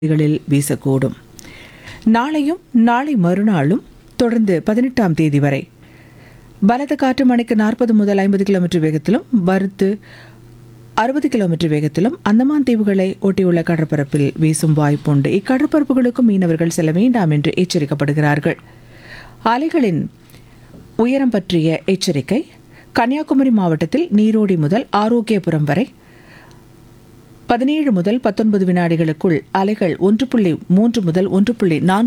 பகுதிகளில் வீசக்கூடும் நாளையும் நாளை மறுநாளும் தொடர்ந்து பதினெட்டாம் தேதி வரை பலத்த காற்று மணிக்கு நாற்பது முதல் ஐம்பது கிலோமீட்டர் வேகத்திலும் வறுத்து அறுபது கிலோமீட்டர் வேகத்திலும் அந்தமான் தீவுகளை ஒட்டியுள்ள கடற்பரப்பில் வீசும் வாய்ப்புண்டு இக்கடற்பரப்புகளுக்கும் மீனவர்கள் செல்ல வேண்டாம் என்று எச்சரிக்கப்படுகிறார்கள் அலைகளின் உயரம் பற்றிய எச்சரிக்கை கன்னியாகுமரி மாவட்டத்தில் நீரோடி முதல் ஆரோக்கியபுரம் வரை பதினேழு முதல் பத்தொன்பது வினாடிகளுக்குள் அலைகள் ஒன்று புள்ளி மூன்று முதல் ஒன்று புள்ளி நான்கு